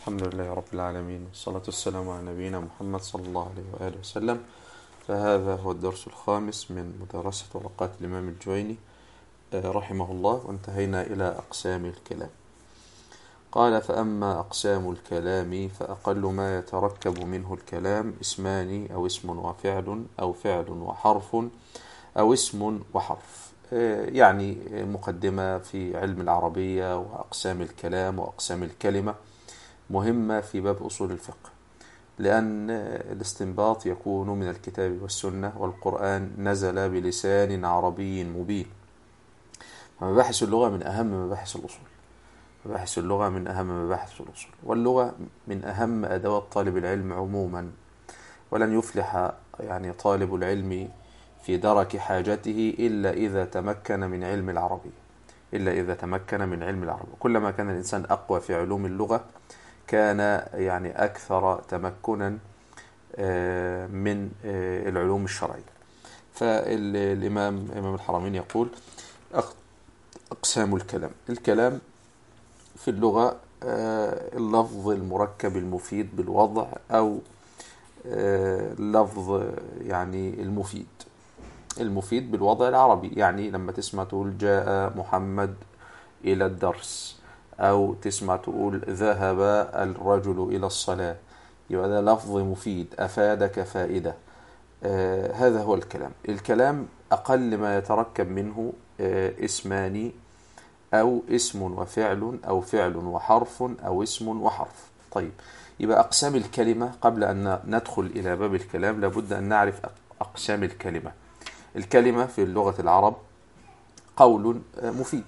الحمد لله رب العالمين والصلاة والسلام على نبينا محمد صلى الله عليه وآله وسلم فهذا هو الدرس الخامس من مدرسة ورقات الإمام الجويني رحمه الله وانتهينا إلى أقسام الكلام قال فأما أقسام الكلام فأقل ما يتركب منه الكلام اسمان أو اسم وفعل أو فعل وحرف أو اسم وحرف يعني مقدمة في علم العربية وأقسام الكلام وأقسام الكلمة مهمة في باب أصول الفقه لأن الاستنباط يكون من الكتاب والسنة والقرآن نزل بلسان عربي مبين مباحث اللغة من أهم مباحث الأصول مباحث اللغة من أهم مباحث الأصول واللغة من أهم أدوات طالب العلم عموما ولن يفلح يعني طالب العلم في درك حاجته إلا إذا تمكن من علم العربية إلا إذا تمكن من علم العربية كلما كان الإنسان أقوى في علوم اللغة كان يعني أكثر تمكنا من العلوم الشرعية فالإمام إمام الحرمين يقول أقسام الكلام الكلام في اللغة اللفظ المركب المفيد بالوضع أو اللفظ يعني المفيد المفيد بالوضع العربي يعني لما تسمع تقول جاء محمد إلى الدرس أو تسمع تقول ذهب الرجل إلى الصلاة يبقى ده لفظ مفيد أفادك فائدة آه هذا هو الكلام الكلام أقل ما يتركب منه آه اسمان أو اسم وفعل أو فعل وحرف أو اسم وحرف طيب يبقى أقسام الكلمة قبل أن ندخل إلى باب الكلام لابد أن نعرف أقسام الكلمة الكلمة في لغة العرب قول مفيد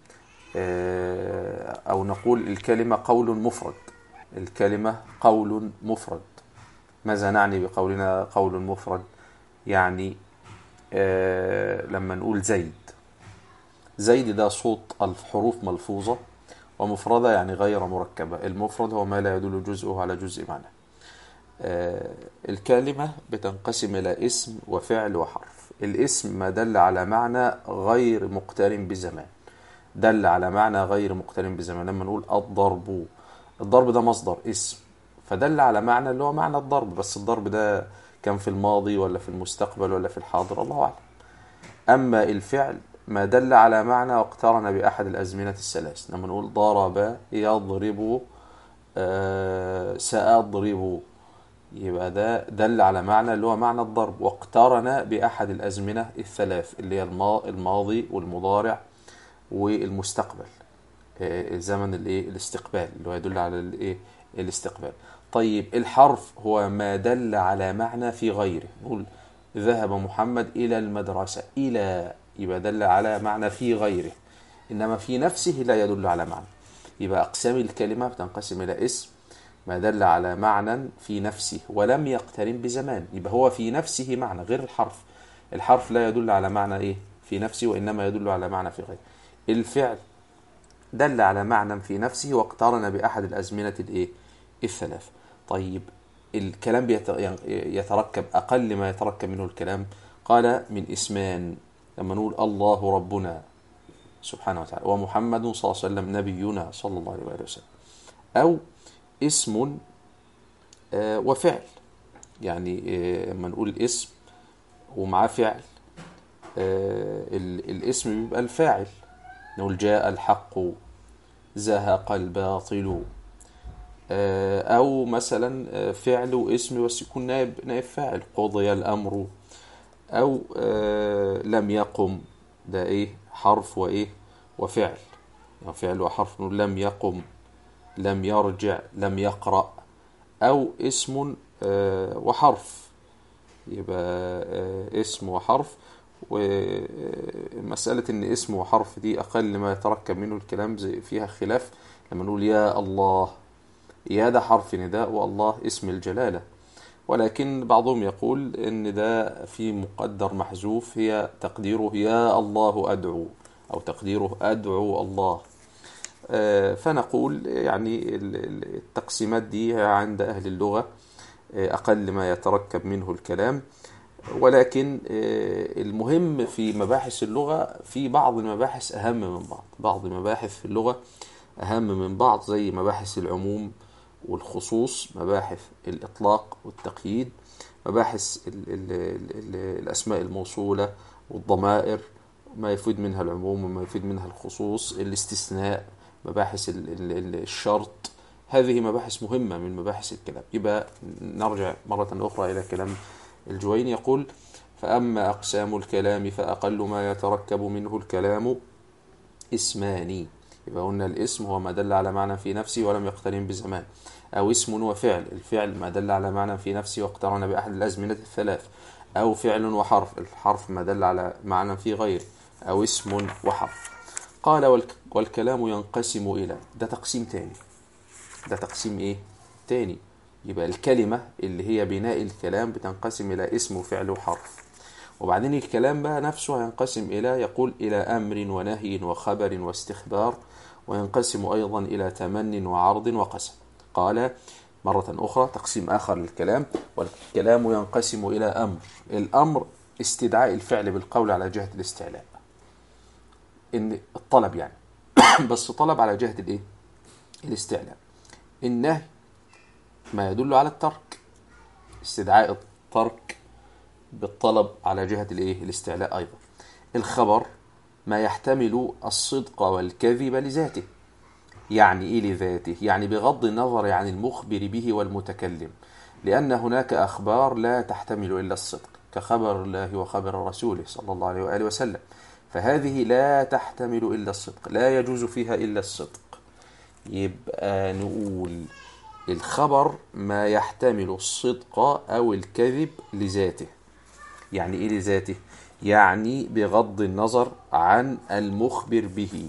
أو نقول الكلمة قول مفرد الكلمة قول مفرد ماذا نعني بقولنا قول مفرد يعني لما نقول زيد زيد ده صوت الحروف ملفوظة ومفردة يعني غير مركبة المفرد هو ما لا يدل جزءه على جزء معنى الكلمة بتنقسم إلى اسم وفعل وحرف الاسم ما دل على معنى غير مقترن بزمان دل على معنى غير مقترن بزمان لما نقول الضرب الضرب ده مصدر اسم فدل على معنى اللي هو معنى الضرب بس الضرب ده كان في الماضي ولا في المستقبل ولا في الحاضر الله أعلم أما الفعل ما دل على معنى واقترن بأحد الأزمنة الثلاث لما نقول ضرب يضرب آه سأضرب يبقى ده دل على معنى اللي هو معنى الضرب واقترن بأحد الأزمنة الثلاث اللي هي الماضي والمضارع والمستقبل زمن الايه الاستقبال اللي هو يدل على الايه الاستقبال طيب الحرف هو ما دل على معنى في غيره نقول ذهب محمد الى المدرسه الى يبقى دل على معنى في غيره انما في نفسه لا يدل على معنى يبقى اقسام الكلمه بتنقسم الى اسم ما دل على معنى في نفسه ولم يقترن بزمان يبقى هو في نفسه معنى غير الحرف الحرف لا يدل على معنى ايه في نفسه وانما يدل على معنى في غيره الفعل دل على معنى في نفسه واقترن بأحد الأزمنة الإيه؟ الثلاث طيب الكلام يتركب أقل ما يتركب منه الكلام قال من اسمان لما نقول الله ربنا سبحانه وتعالى ومحمد صلى الله عليه وسلم نبينا صلى الله عليه وسلم أو اسم وفعل يعني لما نقول اسم ومعاه فعل الاسم بيبقى الفاعل نقول جاء الحق زهق الباطل أو مثلا فعل واسم بس يكون نائب نائب فاعل قضي الأمر أو لم يقم ده إيه حرف وإيه وفعل يعني فعل وحرف نقول لم يقم لم يرجع لم يقرأ أو اسم وحرف يبقى اسم وحرف ومسألة إن اسم وحرف دي أقل ما يتركب منه الكلام زي فيها خلاف لما نقول يا الله يا ده حرف نداء والله اسم الجلالة ولكن بعضهم يقول إن ده في مقدر محذوف هي تقديره يا الله أدعو أو تقديره أدعو الله فنقول يعني التقسيمات دي عند أهل اللغة أقل ما يتركب منه الكلام ولكن المهم في مباحث اللغة في بعض المباحث أهم من بعض بعض المباحث في اللغة أهم من بعض زي مباحث العموم والخصوص مباحث الإطلاق والتقييد مباحث ال ال ال الأسماء الموصولة والضمائر ما يفيد منها العموم وما يفيد منها الخصوص الاستثناء مباحث الشرط هذه مباحث مهمة من مباحث الكلام يبقى نرجع مرة أخرى إلى كلام الجويني يقول فأما أقسام الكلام فأقل ما يتركب منه الكلام اسمان يبقى قلنا الاسم هو ما دل على معنى في نفسه ولم يقترن بزمان أو اسم وفعل الفعل ما دل على معنى في نفسه واقترن بأحد الأزمنة الثلاث أو فعل وحرف الحرف ما دل على معنى في غيره أو اسم وحرف قال والكلام ينقسم إلى ده تقسيم تاني ده تقسيم إيه تاني يبقى الكلمة اللي هي بناء الكلام بتنقسم إلى اسم وفعل وحرف وبعدين الكلام بقى نفسه هينقسم إلى يقول إلى أمر ونهي وخبر واستخبار وينقسم أيضا إلى تمن وعرض وقسم قال مرة أخرى تقسيم آخر للكلام والكلام ينقسم إلى أمر الأمر استدعاء الفعل بالقول على جهة الاستعلاء إن الطلب يعني بس طلب على جهة الإيه؟ الاستعلاء النهي ما يدل على الترك استدعاء الترك بالطلب على جهة الإيه؟ الاستعلاء أيضا الخبر ما يحتمل الصدق والكذب لذاته يعني إيه لذاته يعني بغض النظر عن المخبر به والمتكلم لأن هناك أخبار لا تحتمل إلا الصدق كخبر الله وخبر رسوله صلى الله عليه وآله وسلم فهذه لا تحتمل إلا الصدق لا يجوز فيها إلا الصدق يبقى نقول الخبر ما يحتمل الصدق أو الكذب لذاته يعني إيه لذاته يعني بغض النظر عن المخبر به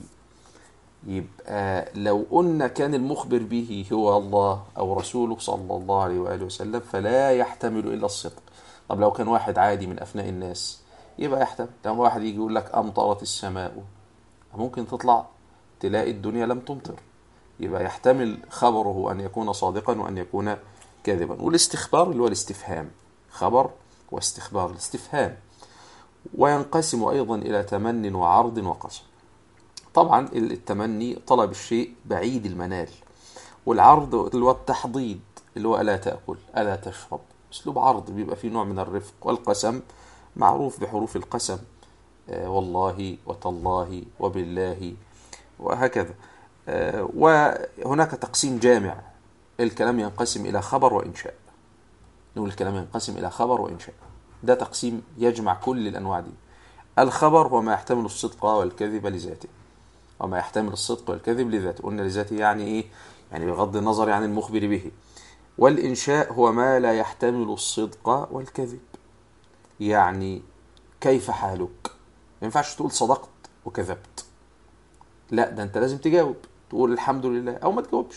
يبقى لو قلنا كان المخبر به هو الله أو رسوله صلى الله عليه وآله وسلم فلا يحتمل إلا الصدق طب لو كان واحد عادي من أفناء الناس يبقى يحتمل لما واحد يجي يقول لك أمطرت السماء ممكن تطلع تلاقي الدنيا لم تمطر يبقى يحتمل خبره أن يكون صادقا وأن يكون كاذبا والاستخبار اللي هو الاستفهام خبر واستخبار الاستفهام وينقسم أيضا إلى تمن وعرض وقسم طبعا التمني طلب الشيء بعيد المنال والعرض اللي هو التحضيض اللي هو ألا تأكل ألا تشرب أسلوب عرض بيبقى فيه نوع من الرفق والقسم معروف بحروف القسم آه والله وتالله وبالله وهكذا آه وهناك تقسيم جامع الكلام ينقسم إلى خبر وإنشاء نقول الكلام ينقسم إلى خبر وإنشاء ده تقسيم يجمع كل الأنواع دي الخبر هو ما يحتمل الصدق والكذب لذاته وما يحتمل الصدق والكذب لذاته قلنا لذاته يعني إيه يعني بغض النظر عن المخبر به والإنشاء هو ما لا يحتمل الصدق والكذب يعني كيف حالك ما ينفعش تقول صدقت وكذبت لا ده انت لازم تجاوب تقول الحمد لله او ما تجاوبش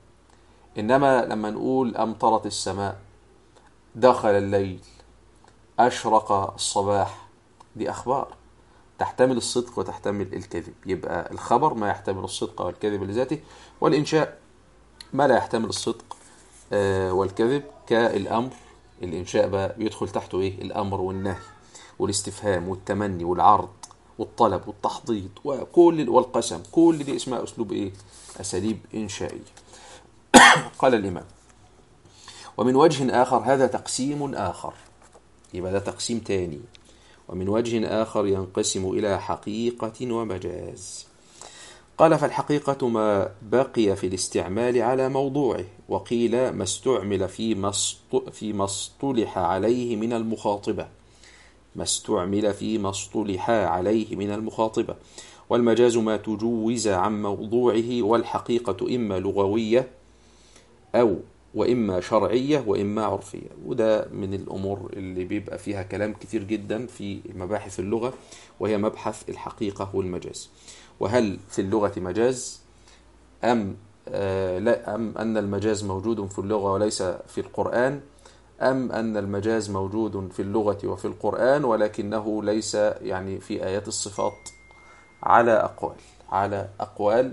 انما لما نقول امطرت السماء دخل الليل اشرق الصباح دي اخبار تحتمل الصدق وتحتمل الكذب يبقى الخبر ما يحتمل الصدق والكذب لذاته والإنشاء ما لا يحتمل الصدق والكذب كالأمر الإنشاء بقى يدخل تحته إيه الأمر والنهي والاستفهام والتمني والعرض والطلب والتحضيض وكل والقسم كل دي اسمها أسلوب إيه أساليب إنشائية قال الإمام ومن وجه آخر هذا تقسيم آخر يبقى ده تقسيم تاني ومن وجه آخر ينقسم إلى حقيقة ومجاز قال فالحقيقة ما بقي في الاستعمال على موضوعه وقيل ما استعمل فيما في اصطلح عليه من المخاطبة ما استعمل فيما اصطلح عليه من المخاطبة والمجاز ما تجوز عن موضوعه والحقيقة إما لغوية أو وإما شرعية وإما عرفية وده من الأمور اللي بيبقى فيها كلام كتير جدا في مباحث اللغة وهي مبحث الحقيقة والمجاز وهل في اللغة مجاز أم آه لا أم أن المجاز موجود في اللغة وليس في القرآن أم أن المجاز موجود في اللغة وفي القرآن ولكنه ليس يعني في آيات الصفات على أقوال على أقوال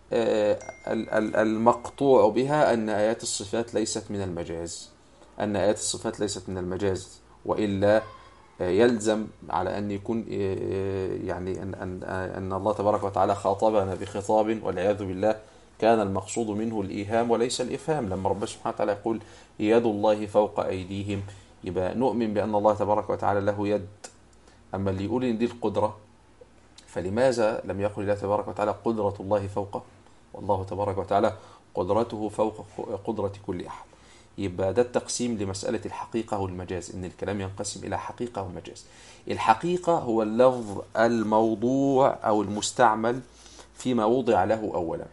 المقطوع بها أن آيات الصفات ليست من المجاز أن آيات الصفات ليست من المجاز وإلا يلزم على أن يكون يعني أن, أن, أن الله تبارك وتعالى خاطبنا بخطاب والعياذ بالله كان المقصود منه الإيهام وليس الإفهام لما ربنا سبحانه وتعالى يقول يد الله فوق أيديهم يبقى نؤمن بأن الله تبارك وتعالى له يد أما اللي يقول إن دي القدرة فلماذا لم يقل الله تبارك وتعالى قدرة الله فوقه والله تبارك وتعالى قدرته فوق قدرة كل أحد يبقى ده التقسيم لمسألة الحقيقة والمجاز إن الكلام ينقسم إلى حقيقة ومجاز الحقيقة هو اللفظ الموضوع أو المستعمل فيما وضع له أولا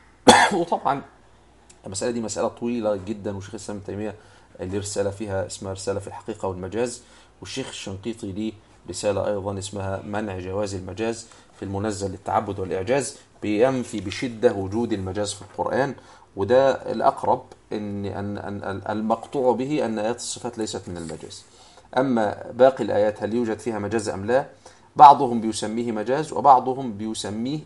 وطبعا المسألة دي مسألة طويلة جدا وشيخ الإسلام ابن تيمية اللي رسالة فيها اسمها رسالة في الحقيقة والمجاز والشيخ الشنقيطي ليه رسالة أيضا اسمها منع جواز المجاز في المنزل للتعبد والإعجاز بينفي بشدة وجود المجاز في القرآن وده الأقرب إن أن أن المقطوع به أن آيات الصفات ليست من المجاز أما باقي الآيات هل يوجد فيها مجاز أم لا بعضهم بيسميه مجاز وبعضهم بيسميه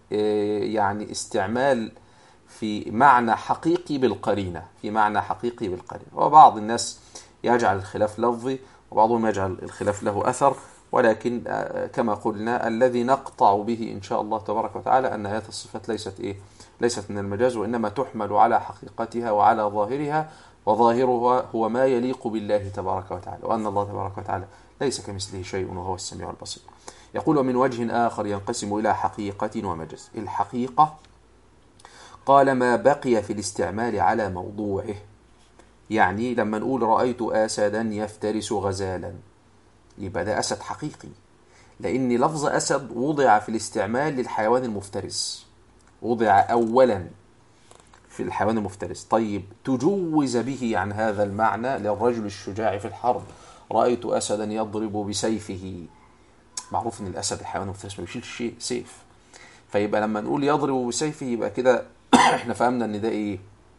يعني استعمال في معنى حقيقي بالقرينة في معنى حقيقي بالقرينة وبعض الناس يجعل الخلاف لفظي وبعضهم يجعل الخلاف له أثر ولكن كما قلنا الذي نقطع به إن شاء الله تبارك وتعالى أن آيات الصفات ليست إيه ليست من المجاز وإنما تحمل على حقيقتها وعلى ظاهرها وظاهرها هو ما يليق بالله تبارك وتعالى وأن الله تبارك وتعالى ليس كمثله شيء وهو السميع البصير يقول ومن وجه آخر ينقسم إلى حقيقة ومجاز الحقيقة قال ما بقي في الاستعمال على موضوعه يعني لما نقول رأيت أسدا يفترس غزالا يبقى ده أسد حقيقي لأن لفظ أسد وضع في الاستعمال للحيوان المفترس وضع أولا في الحيوان المفترس طيب تجوز به عن هذا المعنى للرجل الشجاع في الحرب رأيت أسدا يضرب بسيفه معروف ان الاسد الحيوان المفترس ما بيشيلش شيء سيف فيبقى لما نقول يضرب بسيفه يبقى كده احنا فهمنا ان ده ايه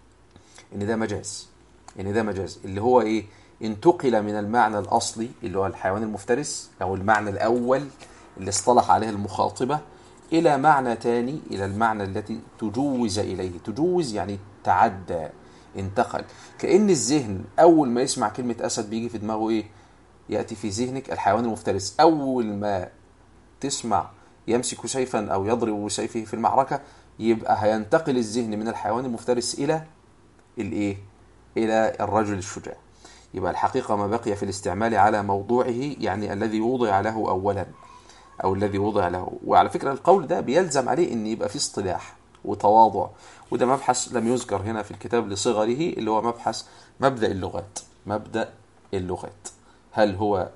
ان ده مجاز ان ده مجاز اللي هو ايه انتقل من المعنى الاصلي اللي هو الحيوان المفترس او المعنى الاول اللي اصطلح عليه المخاطبه الى معنى تاني الى المعنى التي تجوز اليه تجوز يعني تعدى انتقل كان الذهن اول ما يسمع كلمه اسد بيجي في دماغه ايه يأتي في ذهنك الحيوان المفترس أول ما تسمع يمسك سيفا أو يضرب بسيفه في المعركة يبقى هينتقل الذهن من الحيوان المفترس إلى الإيه؟ إلى الرجل الشجاع يبقى الحقيقة ما بقي في الاستعمال على موضوعه يعني الذي وضع له أولا أو الذي وضع له وعلى فكرة القول ده بيلزم عليه أن يبقى فيه اصطلاح وتواضع وده مبحث لم يذكر هنا في الكتاب لصغره اللي هو مبحث مبدأ اللغات مبدأ اللغات هل هو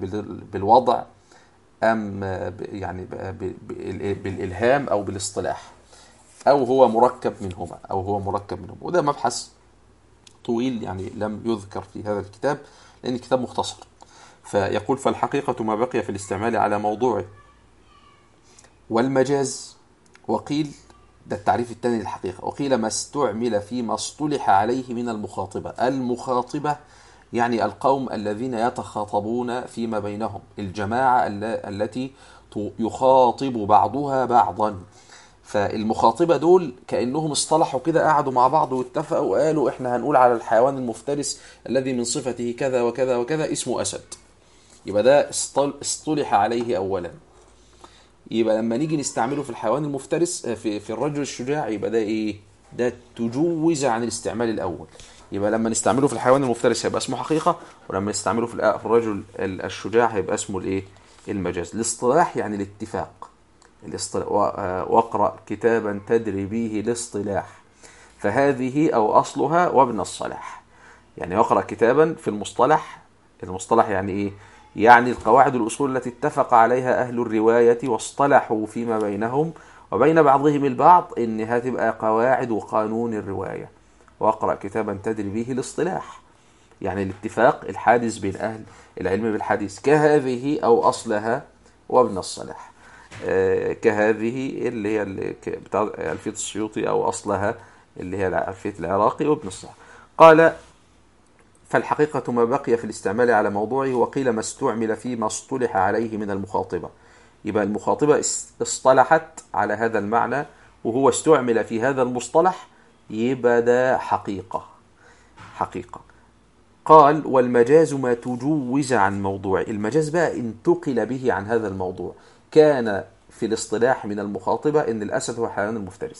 بالوضع أم يعني بالإلهام أو بالاصطلاح أو هو مركب منهما أو هو مركب منهما وده مبحث طويل يعني لم يذكر في هذا الكتاب لأن الكتاب مختصر فيقول فالحقيقة ما بقي في الاستعمال على موضوعه والمجاز وقيل ده التعريف الثاني للحقيقة وقيل ما استعمل فيما اصطلح عليه من المخاطبة المخاطبة يعني القوم الذين يتخاطبون فيما بينهم الجماعة التي يخاطب بعضها بعضا فالمخاطبة دول كأنهم اصطلحوا كده قعدوا مع بعض واتفقوا وقالوا احنا هنقول على الحيوان المفترس الذي من صفته كذا وكذا وكذا اسمه أسد يبقى ده اصطلح عليه أولا يبقى لما نيجي نستعمله في الحيوان المفترس في, في الرجل الشجاع يبقى ده ايه ده تجوز عن الاستعمال الأول يبقى لما نستعمله في الحيوان المفترس هيبقى اسمه حقيقة ولما نستعمله في الرجل الشجاع هيبقى اسمه الايه المجاز الاصطلاح يعني الاتفاق الاصطلاح واقرأ كتابا تدري به الاصطلاح فهذه أو أصلها وابن الصلاح يعني واقرأ كتابا في المصطلح المصطلح يعني ايه يعني القواعد الأصول التي اتفق عليها أهل الرواية واصطلحوا فيما بينهم وبين بعضهم البعض إنها تبقى قواعد وقانون الرواية واقرأ كتابا تدري به الاصطلاح يعني الاتفاق الحادث بين أهل العلم بالحديث كهذه أو أصلها وابن الصلاح آه كهذه اللي هي اللي بتاع ألفية السيوطي أو أصلها اللي هي ألفية العراقي وابن الصلاح قال فالحقيقة ما بقي في الاستعمال على موضوعه وقيل ما استعمل فيما اصطلح عليه من المخاطبة يبقى المخاطبة اصطلحت على هذا المعنى وهو استعمل في هذا المصطلح يبقى ده حقيقة حقيقة قال والمجاز ما تجوز عن موضوع المجاز بقى انتقل به عن هذا الموضوع كان في الاصطلاح من المخاطبة ان الأسد هو حيوان المفترس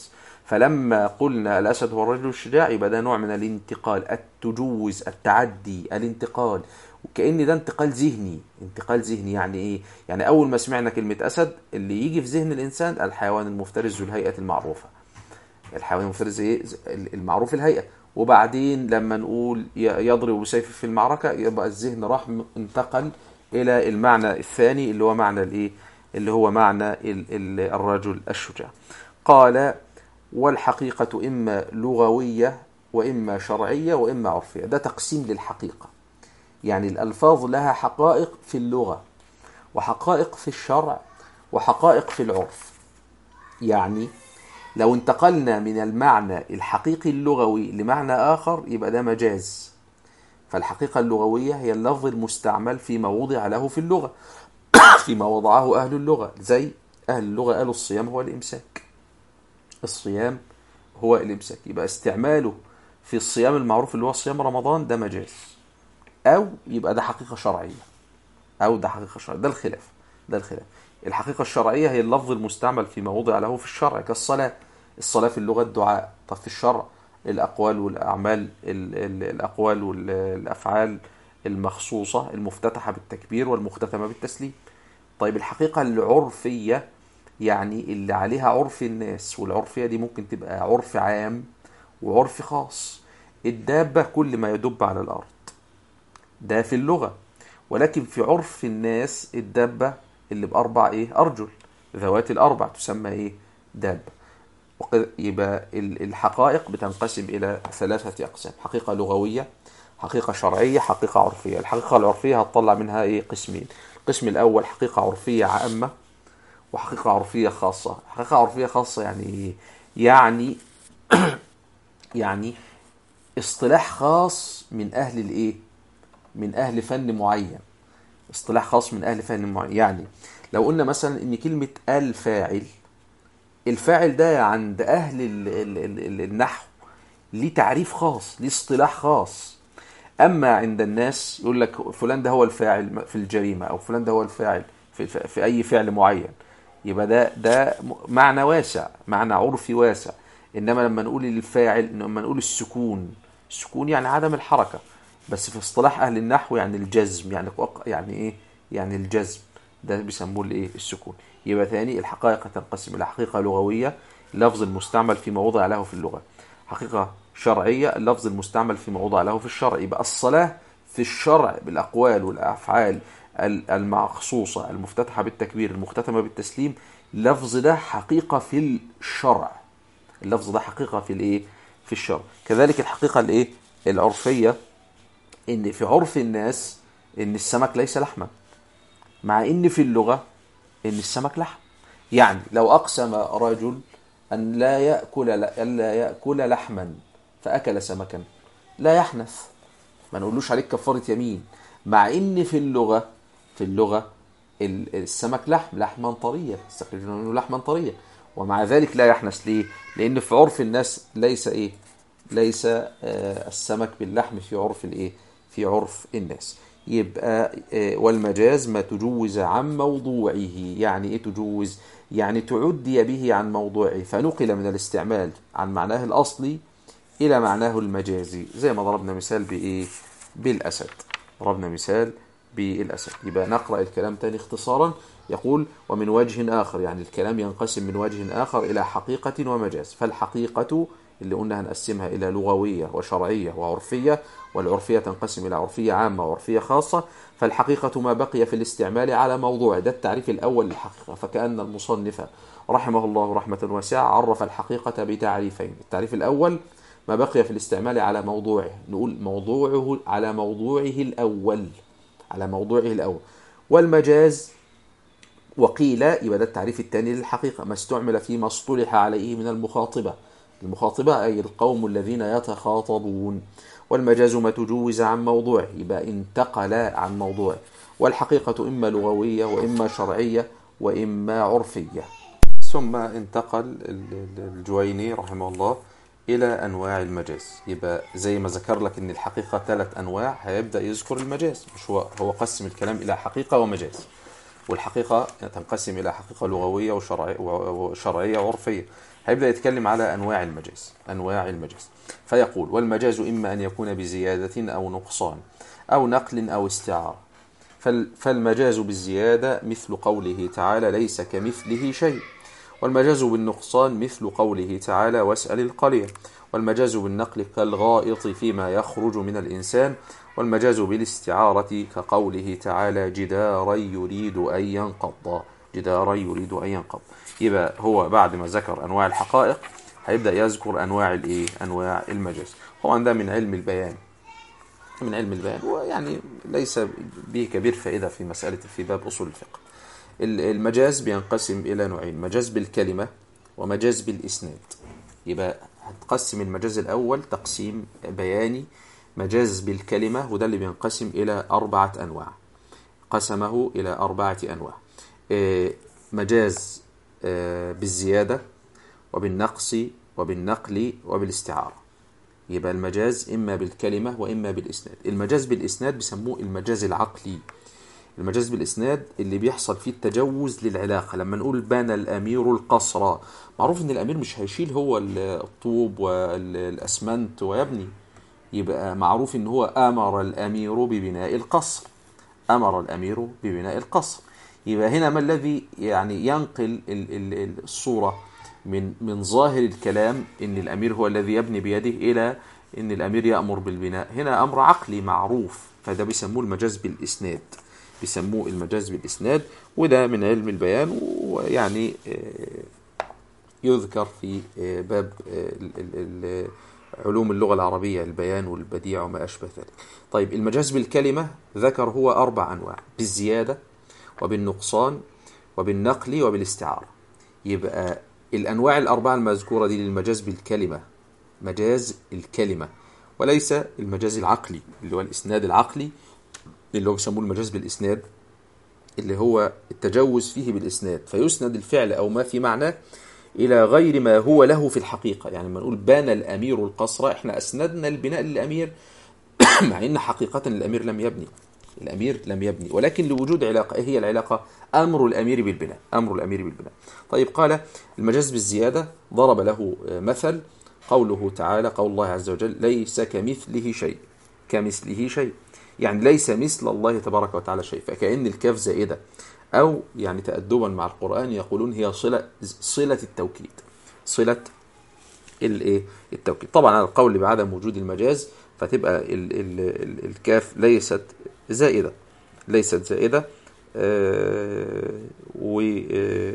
فلما قلنا الأسد هو الرجل الشجاع يبقى ده نوع من الانتقال التجوز التعدي الانتقال وكأن ده انتقال ذهني انتقال ذهني يعني ايه يعني اول ما سمعنا كلمة اسد اللي يجي في ذهن الانسان الحيوان المفترس ذو الهيئة المعروفة الحيوان المفترس ايه المعروف الهيئة وبعدين لما نقول يضرب بسيفه في المعركة يبقى الذهن راح انتقل الى المعنى الثاني اللي هو معنى الايه اللي هو معنى الرجل الشجاع قال والحقيقة إما لغوية وإما شرعية وإما عرفية ده تقسيم للحقيقة يعني الألفاظ لها حقائق في اللغة وحقائق في الشرع وحقائق في العرف يعني لو انتقلنا من المعنى الحقيقي اللغوي لمعنى آخر يبقى ده مجاز فالحقيقة اللغوية هي اللفظ المستعمل فيما وضع له في اللغة فيما وضعه أهل اللغة زي أهل اللغة قالوا الصيام هو الإمساك الصيام هو الإمساك يبقى استعماله في الصيام المعروف اللي هو صيام رمضان ده مجاز أو يبقى ده حقيقة شرعية أو ده حقيقة شرعية ده الخلاف ده الخلاف الحقيقة الشرعية هي اللفظ المستعمل فيما وضع له في الشرع كالصلاة الصلاة في اللغة الدعاء طب في الشرع الأقوال والأعمال الأقوال والأفعال المخصوصة المفتتحة بالتكبير والمختتمة بالتسليم طيب الحقيقة العرفية يعني اللي عليها عرف الناس والعرفية دي ممكن تبقى عرف عام وعرف خاص الدابة كل ما يدب على الأرض ده في اللغة ولكن في عرف الناس الدابة اللي بأربع إيه أرجل ذوات الأربع تسمى إيه دابة يبقى الحقائق بتنقسم إلى ثلاثة أقسام حقيقة لغوية حقيقة شرعية حقيقة عرفية الحقيقة العرفية هتطلع منها إيه قسمين القسم الأول حقيقة عرفية عامة وحقيقة عرفية خاصة حقيقة عرفية خاصة يعني إيه يعني يعني اصطلاح خاص من أهل الإيه من أهل فن معين اصطلاح خاص من أهل فن معين يعني لو قلنا مثلا إن كلمة الفاعل الفاعل ده عند أهل ال ال ال النحو ليه تعريف خاص ليه اصطلاح خاص أما عند الناس يقول لك فلان ده هو الفاعل في الجريمة أو فلان ده هو الفاعل في, في أي فعل معين يبقى ده ده معنى واسع معنى عرفي واسع إنما لما نقول الفاعل لما نقول السكون السكون يعني عدم الحركة بس في اصطلاح أهل النحو يعني الجزم يعني يعني إيه يعني الجزم ده بيسموه الايه السكون يبقى ثاني الحقائق تنقسم الى حقيقه لغويه اللفظ المستعمل فيما وضع له في اللغه حقيقه شرعيه اللفظ المستعمل فيما وضع له في الشرع يبقى الصلاه في الشرع بالاقوال والافعال المخصوصه المفتتحه بالتكبير المختتمه بالتسليم اللفظ ده حقيقه في الشرع اللفظ ده حقيقه في الايه في الشرع كذلك الحقيقه الايه العرفيه ان في عرف الناس ان السمك ليس لحما مع ان في اللغة ان السمك لحم يعني لو اقسم رجل ان لا يأكل أن لا يأكل لحما فأكل سمكا لا يحنث ما نقولوش عليك كفارة يمين مع ان في اللغة في اللغة السمك لحم لحما طريا يستخرجون منه لحما طريا ومع ذلك لا يحنث ليه لان في عرف الناس ليس ايه ليس السمك باللحم في عرف الايه في عرف الناس يبقى والمجاز ما تجوز عن موضوعه يعني ايه تجوز يعني تعدي به عن موضوعه فنقل من الاستعمال عن معناه الأصلي إلى معناه المجازي زي ما ضربنا مثال بإيه بالأسد ضربنا مثال بالأسد يبقى نقرأ الكلام تاني اختصارا يقول ومن وجه آخر يعني الكلام ينقسم من وجه آخر إلى حقيقة ومجاز فالحقيقة اللي قلنا هنقسمها إلى لغوية وشرعية وعرفية والعرفية تنقسم إلى عرفية عامة وعرفية خاصة فالحقيقة ما بقي في الاستعمال على موضوع ده التعريف الأول للحقيقة فكأن المصنف رحمه الله رحمة واسعة عرف الحقيقة بتعريفين التعريف الأول ما بقي في الاستعمال على موضوعه نقول موضوعه على موضوعه الأول على موضوعه الأول والمجاز وقيل يبقى ده التعريف الثاني للحقيقة ما استعمل فيما اصطلح عليه من المخاطبة المخاطبة أي القوم الذين يتخاطبون والمجاز ما تجوز عن موضوعه يبقى انتقل عن موضوعه والحقيقة إما لغوية وإما شرعية وإما عرفية ثم انتقل الجويني رحمه الله إلى أنواع المجاز يبقى زي ما ذكر لك أن الحقيقة ثلاث أنواع هيبدأ يذكر المجاز مش هو هو قسم الكلام إلى حقيقة ومجاز والحقيقة تنقسم إلى حقيقة لغوية وشرعية وعرفية هيبدأ يتكلم على أنواع المجاز أنواع المجاز فيقول والمجاز إما أن يكون بزيادة أو نقصان أو نقل أو استعارة فال- فالمجاز بالزيادة مثل قوله تعالى ليس كمثله شيء والمجاز بالنقصان مثل قوله تعالى واسأل القرية والمجاز بالنقل كالغائط فيما يخرج من الإنسان والمجاز بالاستعارة كقوله تعالى جدارا يريد أن ينقض جدارا يريد أن ينقض يبقى هو بعد ما ذكر أنواع الحقائق هيبدأ يذكر أنواع الإيه أنواع المجاز طبعا ده من علم البيان من علم البيان ويعني ليس به كبير فائدة في مسألة في باب أصول الفقه ال- المجاز بينقسم إلى نوعين مجاز بالكلمة ومجاز بالإسناد يبقى هتقسم المجاز الأول تقسيم بياني مجاز بالكلمة وده اللي بينقسم إلى أربعة أنواع قسمه إلى أربعة أنواع آه، مجاز آه، بالزيادة وبالنقص وبالنقل وبالاستعارة يبقى المجاز إما بالكلمة وإما بالإسناد المجاز بالإسناد بيسموه المجاز العقلي المجاز بالإسناد اللي بيحصل فيه التجوز للعلاقة لما نقول بنى الأمير القصر معروف إن الأمير مش هيشيل هو ال- الطوب والأسمنت ويبني يبقى معروف إن هو أمر الأمير ببناء القصر أمر الأمير ببناء القصر يبقى هنا ما الذي يعني ينقل ال- ال- ال- الصورة من من ظاهر الكلام إن الأمير هو الذي يبني بيده إلى إن الأمير يأمر بالبناء هنا أمر عقلي معروف فده بيسموه المجاز بالإسناد بيسموه المجاز بالإسناد وده من علم البيان ويعني آه، يذكر في آه، باب آه، ال- ال- ال- علوم اللغة العربية البيان والبديع وما أشبه ذلك طيب المجاز بالكلمة ذكر هو أربع أنواع بالزيادة وبالنقصان وبالنقل وبالاستعارة يبقى الأنواع الأربعة المذكورة دي للمجاز بالكلمة مجاز الكلمة وليس المجاز العقلي اللي هو الإسناد العقلي اللي هو بيسموه المجاز بالإسناد اللي هو التجوز فيه بالإسناد فيسند الفعل أو ما في معناه إلى غير ما هو له في الحقيقة يعني لما نقول بنى الأمير القصر إحنا أسندنا البناء للأمير مع إن حقيقة الأمير لم يبني الأمير لم يبني ولكن لوجود علاقة إيه هي العلاقة أمر الأمير بالبناء أمر الأمير بالبناء طيب قال المجاز بالزيادة ضرب له مثل قوله تعالى قول الله عز وجل ليس كمثله شيء كمثله شيء يعني ليس مثل الله تبارك وتعالى شيء فكأن الكاف زائدة أو يعني تأدبا مع القرآن يقولون هي صلة صلة التوكيد صلة الايه التوكيد طبعا على القول بعدم وجود المجاز فتبقى ال ال ال الكاف ليست زائدة ليست زائدة آه و آه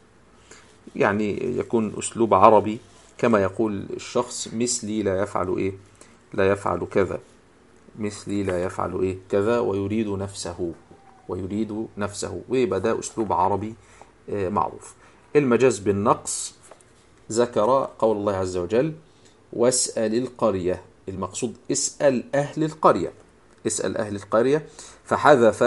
يعني يكون أسلوب عربي كما يقول الشخص مثلي لا يفعل إيه لا يفعل كذا مثلي لا يفعل إيه كذا ويريد نفسه ويريد نفسه ويبقى ده أسلوب عربي آه معروف المجاز بالنقص ذكر قول الله عز وجل واسأل القرية المقصود اسأل أهل القرية اسأل أهل القرية فحذف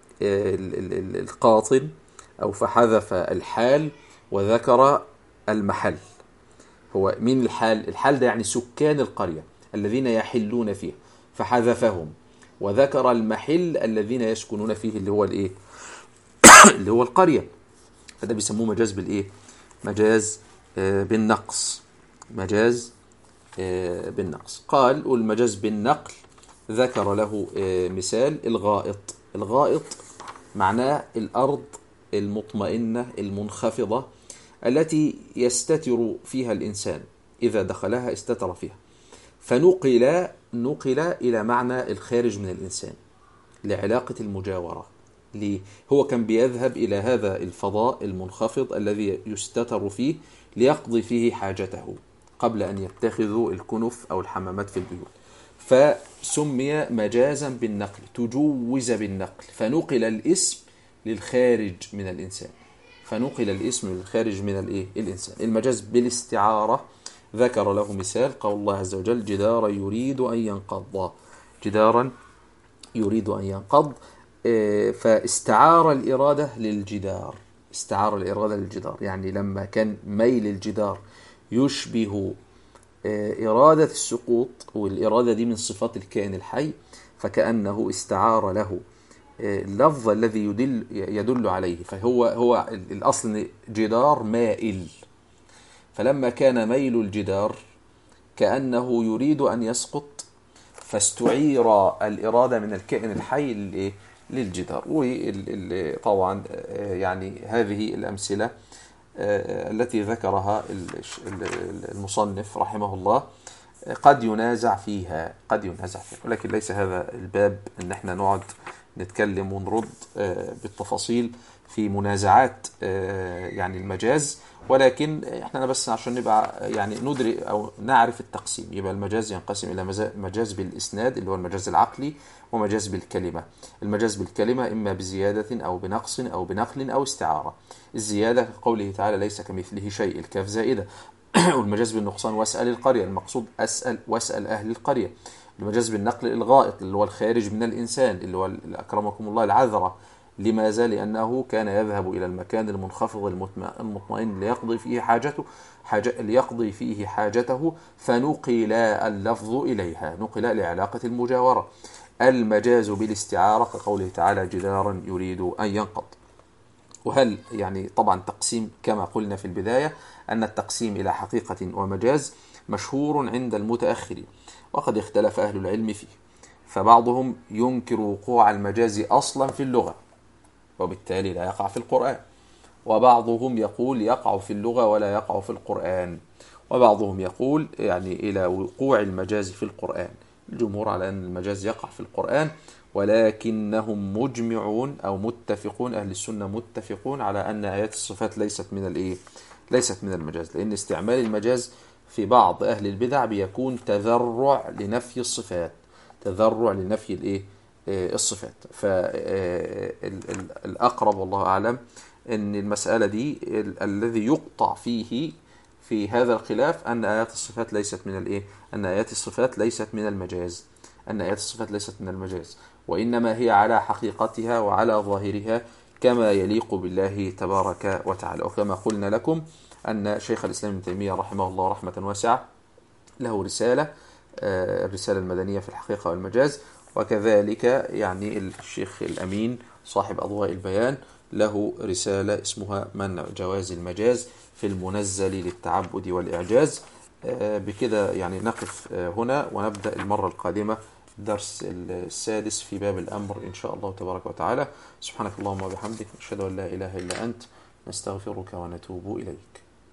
القاطن أو فحذف الحال وذكر المحل هو مين الحال الحال ده يعني سكان القرية الذين يحلون فيها فحذفهم وذكر المحل الذين يسكنون فيه اللي هو الايه اللي هو القرية فده بيسموه مجاز بالايه مجاز بالنقص مجاز بالنقص قال والمجاز بالنقل ذكر له مثال الغائط الغائط معناه الأرض المطمئنة المنخفضة التي يستتر فيها الإنسان إذا دخلها استتر فيها فنقل نقل إلى معنى الخارج من الإنسان لعلاقة المجاورة ليه؟ هو كان بيذهب إلى هذا الفضاء المنخفض الذي يستتر فيه ليقضي فيه حاجته قبل أن يتخذوا الكنف أو الحمامات في البيوت فسمي مجازا بالنقل تجوز بالنقل فنقل الاسم للخارج من الإنسان فنقل الاسم للخارج من الإيه؟ الإنسان المجاز بالاستعارة ذكر له مثال قول الله عز وجل جدارا يريد أن ينقض جدارا يريد أن ينقض فاستعار الإرادة للجدار استعار الإرادة للجدار يعني لما كان ميل الجدار يشبه إرادة السقوط والإرادة دي من صفات الكائن الحي فكأنه استعار له اللفظ الذي يدل يدل عليه فهو هو الأصل جدار مائل فلما كان ميل الجدار كأنه يريد أن يسقط فاستعير الإرادة من الكائن الحي للإيه؟ للجدار وطبعا يعني هذه الأمثلة التي ذكرها المصنف رحمه الله قد ينازع فيها قد ينازع فيها ولكن ليس هذا الباب ان احنا نقعد نتكلم ونرد بالتفاصيل في منازعات يعني المجاز ولكن احنا بس عشان نبقى يعني ندرك او نعرف التقسيم يبقى المجاز ينقسم الى مجاز بالاسناد اللي هو المجاز العقلي ومجاز بالكلمه المجاز بالكلمه اما بزياده او بنقص او بنقل او استعاره الزياده قوله تعالى ليس كمثله شيء الكاف زائده والمجاز بالنقصان واسال القريه المقصود اسال واسال اهل القريه المجاز بالنقل الغائط اللي هو الخارج من الانسان اللي هو اكرمكم الله العذره لماذا؟ لأنه كان يذهب إلى المكان المنخفض المطمئن ليقضي فيه حاجته حاجة ليقضي فيه حاجته فنقل اللفظ إليها نقل لعلاقة المجاورة المجاز بالاستعارة كقوله تعالى جدارا يريد أن ينقض وهل يعني طبعا تقسيم كما قلنا في البداية أن التقسيم إلى حقيقة ومجاز مشهور عند المتأخرين وقد اختلف أهل العلم فيه فبعضهم ينكر وقوع المجاز أصلا في اللغة وبالتالي لا يقع في القرآن وبعضهم يقول يقع في اللغة ولا يقع في القرآن وبعضهم يقول يعني إلى وقوع المجاز في القرآن الجمهور على أن المجاز يقع في القرآن ولكنهم مجمعون أو متفقون أهل السنة متفقون على أن آيات الصفات ليست من الإيه؟ ليست من المجاز لأن استعمال المجاز في بعض أهل البدع بيكون تذرع لنفي الصفات تذرع لنفي الإيه؟ الصفات فالأقرب والله أعلم أن المسألة دي الذي يقطع فيه في هذا الخلاف أن آيات الصفات ليست من الإيه؟ أن آيات الصفات ليست من المجاز أن آيات الصفات ليست من المجاز وإنما هي على حقيقتها وعلى ظاهرها كما يليق بالله تبارك وتعالى وكما قلنا لكم أن شيخ الإسلام ابن تيمية رحمه الله رحمة واسعة له رسالة الرسالة المدنية في الحقيقة والمجاز وكذلك يعني الشيخ الأمين صاحب أضواء البيان له رسالة اسمها منع جواز المجاز في المنزل للتعبد والإعجاز بكده يعني نقف هنا ونبدأ المرة القادمة الدرس السادس في باب الأمر إن شاء الله تبارك وتعالى سبحانك اللهم وبحمدك نشهد أن لا إله إلا أنت نستغفرك ونتوب إليك